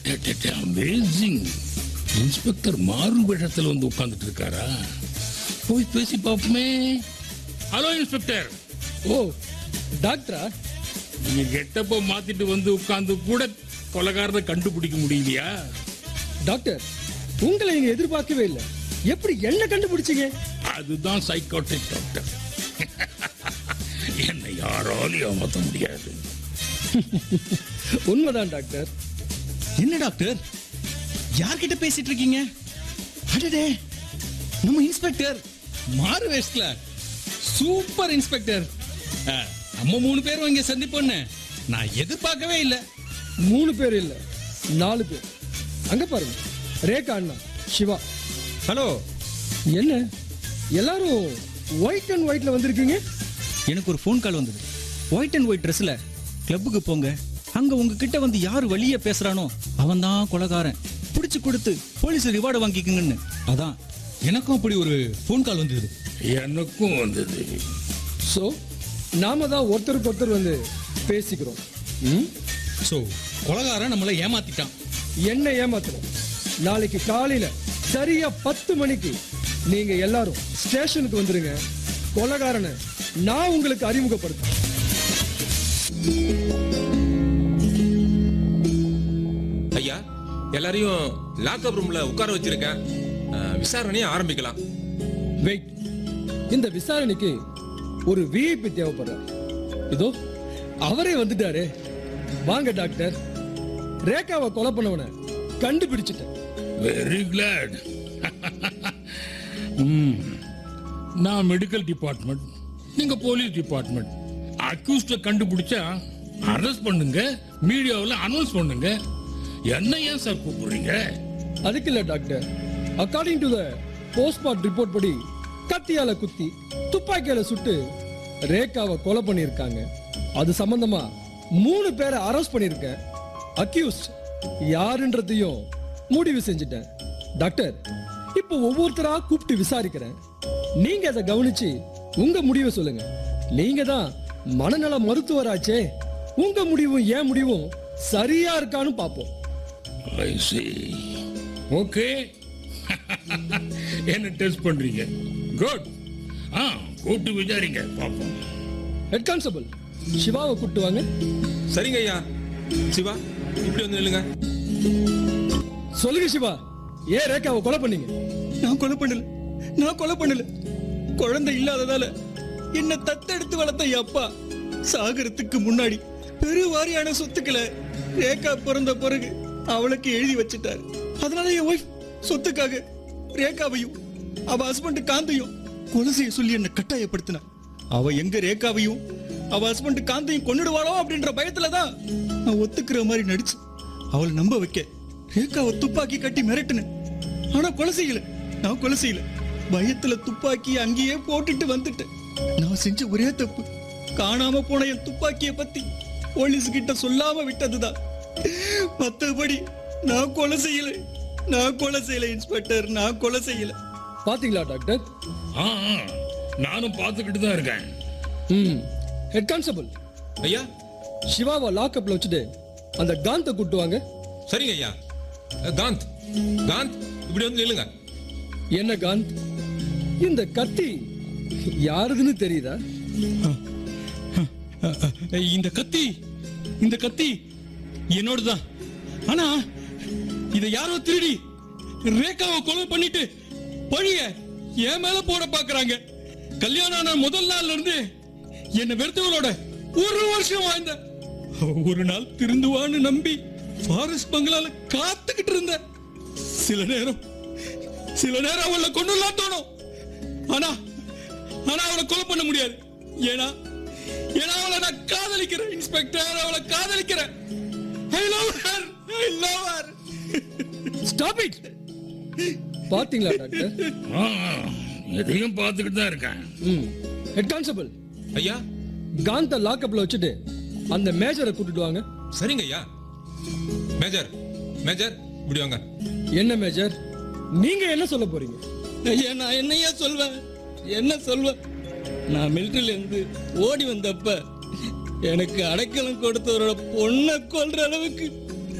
Amazing inspector மாறுவேடத்தில் வந்து உட்கார்ந்துட்டு இருக்காரா போய் பேசி பார்ப்போமே ஹலோ இன்ஸ்பெக்டர் ஓ டாக்டரா நீங்க கெட்டப்போ மாத்திட்டு வந்து உட்கார்ந்து கூட கொலகாரனை கண்டுபிடிக்க முடியலையா டாக்டர் உங்களை இங்க எதிர்பார்க்கவே இல்லை எப்படி என்ன கண்டுபிடிச்சீங்க அதுதான் சைக்காட்ரிக் டாக்டர் என்னை யாராலும் ஏமாத்த முடியாது உண்மைதான் டாக்டர் என்ன டாக்டர் யார்கிட்ட பேசிட்டு இருக்கீங்க அடடே நம்ம இன்ஸ்பெக்டர் மாறு வேஸ்ட்ல சூப்பர் இன்ஸ்பெக்டர் ஆ, நம்ம மூணு பேரும் இங்க சந்திப்போன்னு நான் எதிர்பார்க்கவே இல்லை மூணு பேர் இல்ல நாலு பேர் அங்க பாருங்க ரேகா அண்ணா சிவா ஹலோ என்ன எல்லாரும் ஒயிட் அண்ட் ஒயிட்ல வந்திருக்கீங்க எனக்கு ஒரு ஃபோன் கால் வந்தது ஒயிட் அண்ட் ஒயிட் ட்ரெஸ்ல கிளப்புக்கு போங்க அங்க உங்ககிட்ட வந்து யார் வழிய பேசுறானோ அவன் தான் கொலகாரன் பிடிச்சு கொடுத்து போலீஸ் ரிவார்டு வாங்கிக்கங்கன்னு அதான் எனக்கும் அப்படி ஒரு ஃபோன் கால் வந்தது எனக்கும் வந்தது ஸோ நாம தான் ஒருத்தருக்கு ஒருத்தர் வந்து பேசிக்கிறோம் ம்? ஸோ கொலகாரன் நம்மளை ஏமாத்திட்டான் என்ன ஏமாத்தணும் நாளைக்கு காலையில சரியா பத்து மணிக்கு நீங்க எல்லாரும் ஸ்டேஷனுக்கு வந்துருங்க கொலகாரனை நான் உங்களுக்கு அறிமுகப்படுத்துறேன் ஐயா எல்லாரையும் லாக்அப் ரூம்ல உட்கார வச்சிருக்கேன் அஹ், விசாரணையை ஆரம்பிக்கலாம் வெயிட் இந்த விசாரணைக்கு ஒரு விஐபி தேவைப்படுறார் இதோ அவரே வந்துட்டாரே வாங்க டாக்டர் ரேகாவை கொலை பண்ணவனை கண்டுபிடிச்சிட்டேன் வெரி கிளாட் நான் மெடிக்கல் டிபார்ட்மெண்ட் நீங்க போலீஸ் டிபார்ட்மெண்ட் அக்யூஸ்ட கண்டுபிடிச்சா அரெஸ்ட் பண்ணுங்க மீடியாவில் அனௌன்ஸ் பண்ணுங்க என்ன ஏன் சார் கூப்பிடுறீங்க அதுக்கு இல்ல doctor according to the postmortem report படி கத்தியால குத்தி துப்பாக்கியால சுட்டு ரேகாவை கொலை பண்ணியிருக்காங்க அது சம்பந்தமா மூணு பேரை அரெஸ்ட் பண்ணியிருக்கேன் அக்யூஸ்ட் யாருன்றதையும் முடிவு செஞ்சுட்டேன் டாக்டர் இப்போ ஒவ்வொருத்தரா கூப்பிட்டு விசாரிக்கிறேன் நீங்க அதை கவனிச்சு உங்க முடிவை சொல்லுங்க நீங்க தான் மனநல மருத்துவராச்சே உங்க முடிவும் என் முடிவும் சரியா இருக்கான்னு பார்ப்போம் I see. ஓகே என்ன டெஸ்ட் பண்றீங்க குட் ஆ கூப்பிட்டு விசாரிங்க பார்ப்போம் ஹெட் கான்ஸ்டபிள் சிவாவை கூப்பிட்டு வாங்க சரிங்க ஐயா சிவா இப்படி வந்து நில்லுங்க சொல்லுங்க சிவா ஏன் ரேகாவை கொலை பண்ணீங்க நான் கொலை பண்ணல நான் கொலை பண்ணல குழந்தை இல்லாததால என்ன தத்தெடுத்து வளர்த்த என் அப்பா சாகரத்துக்கு முன்னாடி பெருவாரியான சொத்துக்களை ரேகா பிறந்த பிறகு அவளுக்கு எழுதி வச்சிட்டாரு அதனால என் ஒய்ஃப் சொத்துக்காக ரேகாவையும் அவ ஹஸ்பண்ட் காந்தையும் கொலை செய்ய சொல்லி என்ன கட்டாயப்படுத்தினா அவ எங்க ரேகாவையும் அவ ஹஸ்பண்ட் காந்தையும் கொன்னுடுவாளோ அப்படின்ற பயத்துல தான் நான் ஒத்துக்கிற மாதிரி நடிச்சு அவளை நம்ப வைக்க ரேகாவை துப்பாக்கி கட்டி மிரட்டுனேன் ஆனா கொலை செய்யல நான் கொலை செய்யல பயத்துல துப்பாக்கி அங்கேயே போட்டுட்டு வந்துட்டேன் நான் செஞ்ச ஒரே தப்பு காணாம போன என் துப்பாக்கிய பத்தி போலீஸ் கிட்ட சொல்லாம விட்டதுதான் மத்தபடி நான் கொலை செய்யல நான் கொலை செய்யல இன்ஸ்பெக்டர் நான் கொலை செய்யல பாத்தீங்களா டாக்டர் ஆ ஆ, நானும் பார்த்துக்கிட்டு தான் இருக்கேன் ம் ஹெட் கான்ஸ்டபிள் ஐயா சிவாவை லாக்அப்ல வச்சுட்டு அந்த காந்த கூட்டு வாங்க சரிங்க ஐயா அஹ், காந்த் காந்த் இப்படி வந்து நில்லுங்க என்ன காந்த் இந்த கத்தி யாருதுன்னு தெரியுதா இந்த கத்தி இந்த கத்தி என்னோடதான் ஆனா இத யாரோ திருடி ரேகாவை கொலை பண்ணிட்டு பழிய என் மேல போட பாக்குறாங்க கல்யாணம் ஆன முதல் நாள்ல இருந்து என்ன வெறுத்தவளோட ஒரு வருஷம் வாழ்ந்த ஒரு நாள் திருந்துவான்னு நம்பி ஃபாரஸ்ட் பங்களால காத்துக்கிட்டு இருந்த சில நேரம் சில நேரம் அவளை கொண்டுலாம் தோணும் ஆனா ஆனா அவளை கொலை பண்ண முடியாது ஏன்னா ஏன்னா அவளை நான் காதலிக்கிறேன் இன்ஸ்பெக்டர் அவளை காதலிக்கிறேன் I love her I love her stop it பாத்தீங்களா டாக்டர் ஆ ஆ, இதையும் பார்த்துக்கிட்டு தான் இருக்கேன் ம் ஹெட் கான்ஸ்டபிள் ஐயா காந்த லாக்அப்ல வச்சுட்டு அந்த மேஜரை கூட்டிட்டு வாங்க சரிங்க ஐயா மேஜர் மேஜர் இப்படி வாங்க என்ன மேஜர் நீங்க என்ன சொல்ல போறீங்க ஐயா நான் என்னையா சொல்வேன் என்ன சொல்வேன் நான் மிலிட்டரியில இருந்து ஓடி வந்தப்ப எனக்கு அடைக்கலம் கொடுத்தவரோட பொண்ணை கொல்ற அளவுக்கு